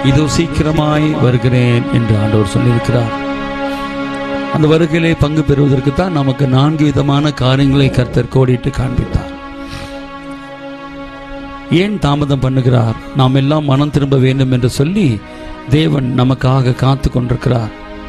இதோ சீக்கிரமாய் வருகிறேன் என்று ஆண்டவர் சொல்லியிருக்கிறார் அந்த வருகையிலே பங்கு பெறுவதற்கு தான் நமக்கு நான்கு விதமான காரியங்களை கர்த்தர் கோடிட்டு காண்பித்தார் ஏன் தாமதம் பண்ணுகிறார் நாம் எல்லாம் மனம் திரும்ப வேண்டும் என்று சொல்லி தேவன் நமக்காக காத்து கொண்டிருக்கிறார்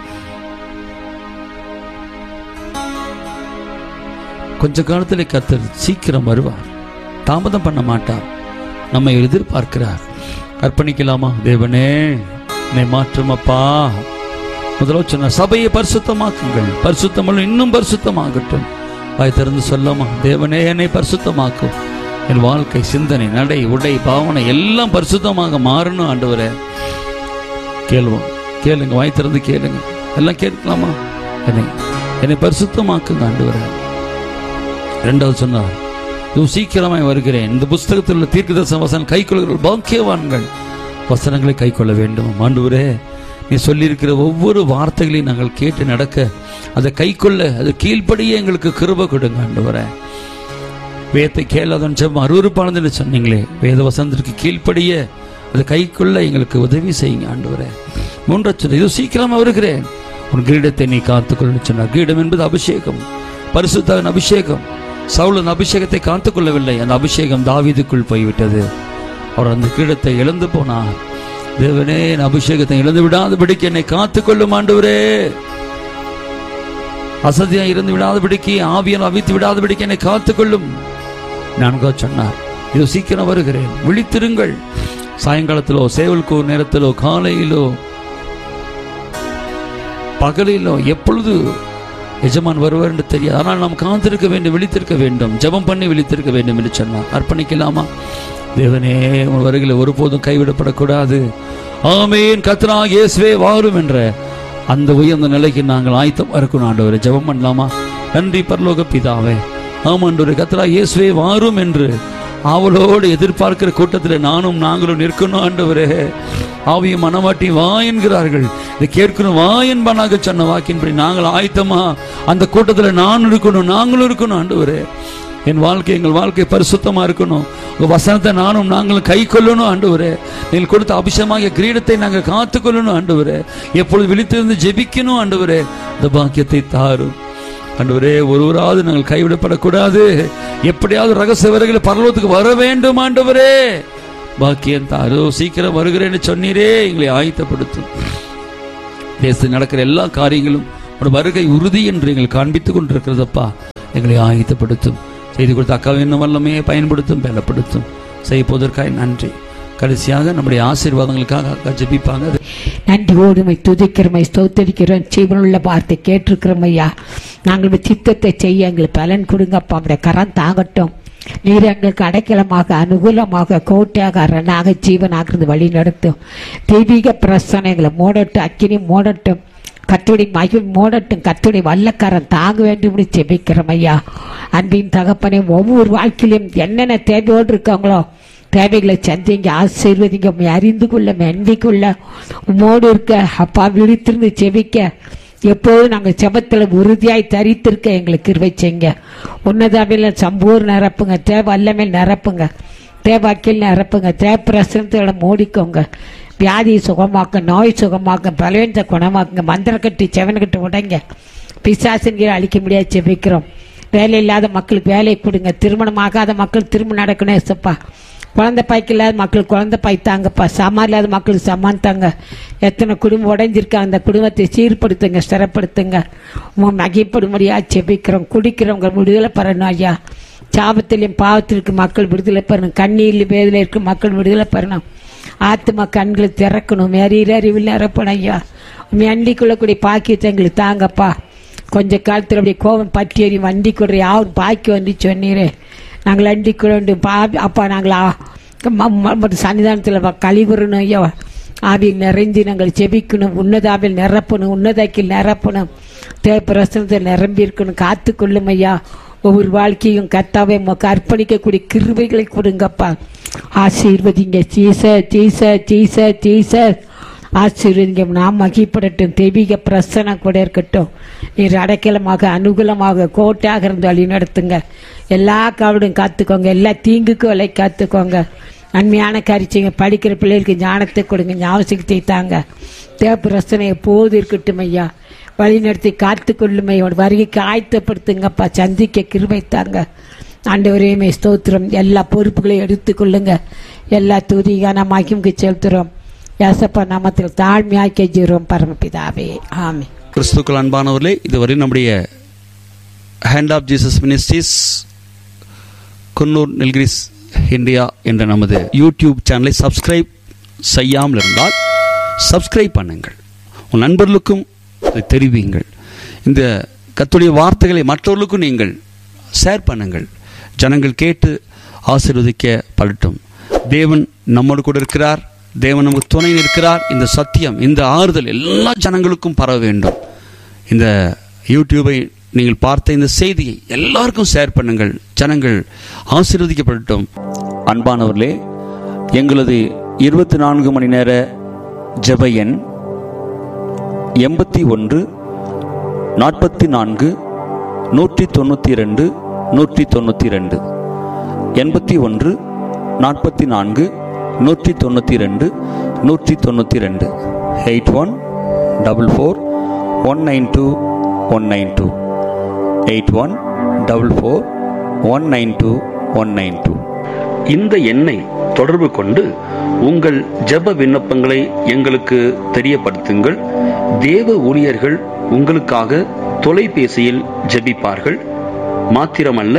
கொஞ்ச காலத்தில் கர்த்தர் சீக்கிரம் வருவார் தாமதம் பண்ண மாட்டார் நம்மை எதிர்பார்க்கிறார் அர்ப்பணிக்கலாமா தேவனே என்னை மாற்றும் அப்பா முதல்ல சொன்ன சபையை பரிசுத்தமாக்குங்கள் பரிசுத்தம் இன்னும் பரிசுத்தமாகட்டும் வாய் திறந்து சொல்லாமா தேவனே என்னை பரிசுத்தமாக்கும் என் வாழ்க்கை சிந்தனை நடை உடை பாவனை எல்லாம் பரிசுத்தமாக மாறணும் ஆண்டவரே கேளுவோம் கேளுங்க வாய் திறந்து கேளுங்க எல்லாம் கேட்கலாமா என்னை என்னை பரிசுத்தமாக்குங்க ஆண்டவரே இரண்டாவது சொன்னார் இது சீக்கிரமாய் வருகிறேன் இந்த புஸ்தகத்தில் உள்ள தீர்க்கதரிசன வசனம் கை கொள்கிற பாக்கியவான்கள் வசனங்களை கை கொள்ள வேண்டும் ஆண்டவரே நீ சொல்லியிருக்கிற ஒவ்வொரு வார்த்தைகளையும் நாங்கள் கேட்டு நடக்க அதை கை கொள்ள அது கீழ்ப்படியே எங்களுக்கு கிருப கொடுங்க ஆண்டவரே வேதத்தை கேளாதன் செம் அருவறுப்பானதுன்னு சொன்னீங்களே வேத வசனத்திற்கு கீழ்ப்படிய அதை கை கொள்ள எங்களுக்கு உதவி செய்யுங்க ஆண்டவரே மூன்றாவது சொன்ன இது சீக்கிரமா வருகிறேன் உன் கிரீடத்தை நீ காத்துக்கொள்ள சொன்னார் கிரீடம் என்பது அபிஷேகம் பரிசுத்தவன் அபிஷேகம் சவுலன் அபிஷேகத்தை காத்துக்கொள்ளவில்லை அந்த அபிஷேகம் தாவீதுக்குள் போய்விட்டது அவர் அந்த கிரீடத்தை இழந்து போனார் தேவனே என் அபிஷேகத்தை இழந்து விடாதபடிக்கு என்னை காத்துக்கொள்ளும் ஆண்டவரே அசதியா இருந்து விடாதபடிக்கு ஆவியன் அவித்து விடாதபடிக்கு என்னை காத்துக்கொள்ளும் நான்கா சொன்னார் இது சீக்கிரம் வருகிறேன் விழித்திருங்கள் சாயங்காலத்திலோ சேவல்கோ நேரத்திலோ காலையிலோ பகலிலோ எப்பொழுது எஜமான் வருவார் என்று தெரியாது ஆனால் நாம் காத்திருக்க வேண்டும் விழித்திருக்க வேண்டும் ஜெபம் பண்ணி விழித்திருக்க வேண்டும் என்று சொன்னார் அர்ப்பணிக்கலாமா தேவனே உன் வருகையில் ஒருபோதும் கைவிடப்படக்கூடாது ஆமேன் கத்ரா இயேசுவே வாரும் என்ற அந்த உயர்ந்த நிலைக்கு நாங்கள் ஆயத்தம் இருக்கணும் ஆண்டவரே ஜெபம் பண்ணலாமா நன்றி பரலோக பிதாவே ஆமாண்டவரே கத்ரா இயேசுவே வாரும் என்று ஆவலோடு எதிர்பார்க்கிற கூட்டத்தில் நானும் நாங்களும் நிற்கணும் ஆண்டவரே ஆவியும் மனவாட்டி வா என்கிறார்கள் இதை கேட்கணும் வா என்பனாக சொன்ன வாக்கின்படி நாங்கள் ஆயத்தமா அந்த கூட்டத்தில் நான் இருக்கணும் நாங்களும் இருக்கணும் ஆண்டவரே என் வாழ்க்கை எங்கள் வாழ்க்கை பரிசுத்தமா இருக்கணும் உங்க வசனத்தை நானும் நாங்களும் கை கொள்ளணும் ஆண்டவரே நீங்கள் கொடுத்த அபிஷேகமாகிய கிரீடத்தை நாங்கள் காத்து கொள்ளணும் ஆண்டவரே எப்பொழுது விழித்திருந்து ஜெபிக்கணும் ஆண்டவரே இந்த பாக்கியத்தை தாரும் ஆண்டவரே ஒருவராவது நாங்கள் கைவிடப்படக்கூடாது எப்படியாவது ரகசிய வருகிற பரலோகத்துக்கு வர வேண்டும் ஆண்டவரே பாக்கியம் தாரோ சீக்கிரம் வருகிறேன்னு சொன்னீரே எங்களை ஆயத்தப்படுத்தும் தேசத்தில் நடக்கிற எல்லா காரியங்களும் உடைய வருகை உறுதி என்று எங்கள் காண்பித்துக் கொண்டிருக்கிறதப்பா எங்களை ஆயத்தப்படுத்தும் செய்து கொடுத்த அக்காவின் வல்லமையை பயன்படுத்தும் பலப்படுத்தும் செய்ய போவதற்காக நன்றி கடைசியாக நம்முடைய ஆசீர்வாதங்களுக்காக அக்கா ஜெபிப்பாங்க அது நன்றியோடு உம்மை துதிக்கிறோமை ஸ்தோத்தரிக்கிறோம் ஜீவனுள்ள வார்த்தை கேட்டிருக்கிறோம் ஐயா நாங்கள் உம்முடைய சித்தத்தை செய்ய எங்களுக்கு பலன் கொடுங்கப்பா உடைய கரம் தாங்கட்டும் நீர் எங்களுக்கு அடைக்கலமாக அனுகூலமாக கோட்டையாக அரணாக ஜீவனாக இருந்து வழி நடத்தும் தெய்வீக பிரசனைகளை மூடட்டும் அக்கினி மூடட்டும் கத்துடைய மகிழ் மூடட்டும் கத்துடைய வல்லக்காரன் தாங்க வேண்டும் ஜெபிக்கிறோம் ஐயா அன்பின் தகப்பனை ஒவ்வொரு வாழ்க்கையிலும் என்னென்ன தேவையோடு இருக்காங்களோ தேவைகளை சந்திங்க ஆசீர்வதிங்க உம்மை அறிந்து கொள்ள மென்மை கொள்ள உம்மோடு இருக்க அப்பா விழித்திருந்து செபிக்க எப்போதும் நாங்கள் செபத்தில் உறுதியாய் தரித்திருக்க எங்களுக்கு கிருபை செய்யுங்க உன்னதாவில் சம்பூர் நிரப்புங்க தேவ வல்லமையில் நிரப்புங்க தேவாக்கில் நிரப்புங்க தேவ பிரசனத்தோட மூடிக்கோங்க வியாதியை சுகமாக்க நோய் சுகமாக்க பலவீனத்தை குணமாக்குங்க மந்திரக்கட்டி செவன்கட்டு உடைங்க பிசாசின்களை அழிக்க முடியாது செபிக்கிறோம் வேலை இல்லாத மக்களுக்கு வேலை கொடுங்க திருமணம் ஆகாத மக்கள் திருமணம் நடக்கணும் ஏசப்பா குழந்தை பாய்க்கு இல்லாத மக்கள் குழந்தை பாய் தாங்கப்பா சமான் இல்லாத மக்களுக்கு சமான் தாங்க எத்தனை குடும்பம் உடைஞ்சிருக்கா அந்த குடும்பத்தை சீர்படுத்துங்க ஸ்திரப்படுத்துங்க உன் மகிப்படும்படியா செபிக்கிறோம் குடிக்கிறவங்க விடுதலை பெறணும் ஐயா சாபத்திலையும் பாவத்திற்கு மக்கள் விடுதலை பெறணும் கண்ணீரில் வேதில் இருக்க மக்கள் விடுதலை பெறணும் ஆத்மா கண்களை திறக்கணும் மேறீர அறிவில் நிரப்பணும் ஐயா உண்மை அண்டி கொள்ளக்கூடிய பாக்கியத்தை எங்களுக்கு தாங்கப்பா கொஞ்ச காலத்தில் அப்படியே கோபம் பற்றி எறி வண்டி கொடுற யாரும் பாக்கி வந்து சொன்னீரே நாங்கள் அண்டி கொண்டு பா அப்பா நாங்கள் சன்னிதானத்தில் கழிவுறணும் ஐயா ஆவியில் நிறைஞ்சு நாங்கள் செபிக்கணும் உன்னதாவில் நிரப்பணும் உன்னதாக்கில் நிரப்பணும் தேவப்பிரசனத்தில் நிரம்பி இருக்கணும் காத்து கொள்ளும் ஐயா ஒவ்வொரு வாழ்க்கையும் கத்தாவை உமக்கு அர்ப்பணிக்கக்கூடிய கிருபைகளை கொடுங்கப்பா ஆசீர்வதிங்க சீச சீச சீச சீச ஆசீர்வதிங்க நாம் மகிப்படட்டும் தெய்வீக பிரசனம் கூட இருக்கட்டும் நீர் அடைக்கலமாக அனுகூலமாக கோட்டையாக இருந்து வழி நடத்துங்க எல்லா காவடும் காத்துக்கோங்க எல்லா தீங்குக்கும் விலை காத்துக்கோங்க நன்மையான காரிச்சிங்க படிக்கிற பிள்ளைகளுக்கு ஞானத்தை கொடுங்க ஞாபகத்தை தாங்க தேப்பு ரசனை எப்போது இருக்கட்டும் ஐயா வழி நடத்தி காத்து கொள்ளும் ஐயா உன் வருகைக்கு ஆயத்தப்படுத்துங்கப்பா சந்திக்க கிருபை தாங்க ஆண்டவரையுமே ஸ்தோத்திரம் எல்லா பொறுப்புகளையும் எடுத்துக்கொள்ளுங்க எல்லா துதிகான மகிமுக்கு செலுத்துறோம் ஏசப்பா நாமத்தில் தாழ்மையாய் கெஞ்சுறோம் பரமபிதாவே ஆமே கிறிஸ்துக்கள் அன்பானவர்களே இதுவரை நம்முடைய hand of Jesus ministries Coonoor Nilgiris India என்ற நமது யூடியூப் சேனலை சப்ஸ்கிரைப் செய்யாமல் இருந்தால் சப்ஸ்கிரைப் பண்ணுங்கள் உன் நண்பர்களுக்கும் இதை தெரிவியுங்கள் இந்த கத்துடைய வார்த்தைகளை மற்றவர்களுக்கும் நீங்கள் ஷேர் பண்ணுங்கள் ஜனங்கள் கேட்டு ஆசீர்வதிக்க படட்டும் தேவன் நம்மோடு கூட இருக்கிறார் தேவன் நமக்கு துணை இருக்கிறார் இந்த சத்தியம் இந்த ஆறுதல் எல்லா ஜனங்களுக்கும் பரவ வேண்டும் இந்த யூடியூபை நீங்கள் பார்த்த இந்த செய்தியை எல்லாருக்கும் ஷேர் பண்ணுங்கள் ஜனங்கள் ஆசீர்வதிக்கப்படட்டும் அன்பானவர்களே எங்களது இருபத்தி நான்கு மணி நேர ஜெப எண் எண்பத்தி ஒன்று நாற்பத்தி நான்கு நூற்றி தொண்ணூற்றி ரெண்டு நூற்றி தொண்ணூற்றி ரெண்டு எண்பத்தி ஒன்று நாற்பத்தி நான்கு நூற்றி தொண்ணூற்றி ரெண்டு நூற்றி தொண்ணூற்றி ரெண்டு eight one double four one nine two one nine two eight one double four one nine two one nine two இந்த எண்ணை தொடர்பு கொண்டு உங்கள் ஜெப விண்ணப்பங்களை எங்களுக்கு தெரியப்படுத்துங்கள் தேவ ஊழியர்கள் உங்களுக்காக தொலைபேசியில் ஜெபிப்பார்கள் மாத்திரமல்ல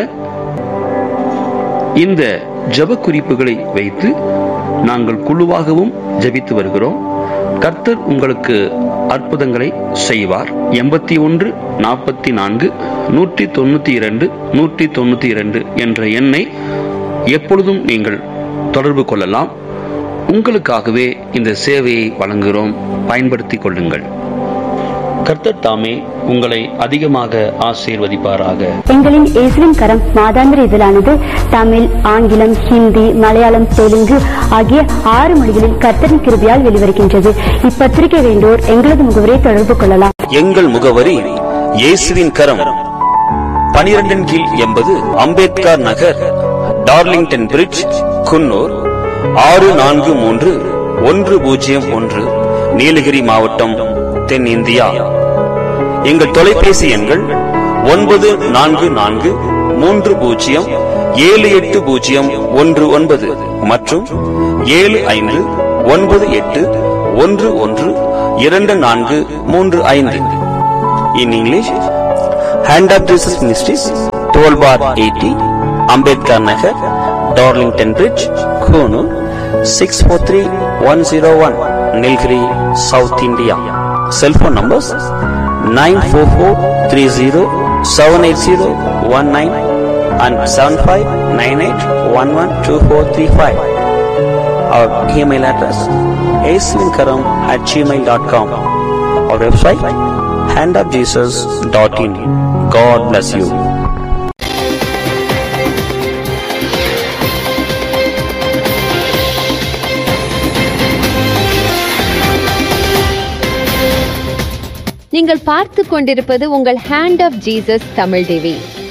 இந்த ஜெப குறிப்புகளை வைத்து நாங்கள் குழுவாகவும் ஜெபித்து வருகிறோம் கர்த்தர் உங்களுக்கு அற்புதங்களை செய்வார் எண்பத்தி ஒன்று நாற்பத்தி நான்கு நூற்றி தொண்ணூத்தி இரண்டு நூற்றி தொண்ணூத்தி இரண்டு என்ற எண்ணை எப்பொழுதும் நீங்கள் தொடர்பு கொள்ளலாம் உங்களுக்காகவே இந்த சேவையை வழங்குகிறோம் பயன்படுத்திக் கொள்ளுங்கள் கர்த்தர் தாமே உங்களை அதிகமாக ஆசீர்வதிப்பாராக எங்களின் இயேசுவின் கரம் மாதாந்திர இதழானது தமிழ் ஆங்கிலம் ஹிந்தி மலையாளம் தெலுங்கு ஆகிய ஆறு மொழிகளில் கர்த்தரின் கிருபியால் வெளிவருகின்றது இப்பத்திரிகை வேண்டோர் எங்களது முகவரை தொடர்பு கொள்ளலாம் எங்கள் முகவரி இயேசுவின் கரம் பனிரெண்டின் கீழ் எண்பது அம்பேத்கர் நகர் டார்லிங்டன் பிரிட்ஜ் குன்னூர் ஆறு நான்கு மூன்று ஒன்று பூஜ்ஜியம் ஒன்று நீலகிரி மாவட்டம் தென்னிந்தியா எங்கள் தொலைபேசி எண்கள் ஒன்பது நான்கு நான்கு மூன்று பூஜ்ஜியம் ஏழு எட்டு பூஜ்ஜியம் ஒன்று ஒன்பது மற்றும் ஏழு ஐந்து ஒன்பது எட்டு ஒன்று ஒன்று இரண்டு நான்கு மூன்று ஐந்து in English hand of Jesus ministries twelve bar eighty Ambedkar Nagar Darlington bridge Coonoor six four three one zero one Nilgiri south India cellphone numbers nine four four three zero seven eight zero one nine and seven five nine eight one one two four three five our email address aswinkaram at gmail.com our website handofjesus.in god bless you நீங்கள் பார்த்து கொண்டிருப்பது உங்கள் hand of Jesus Tamil TV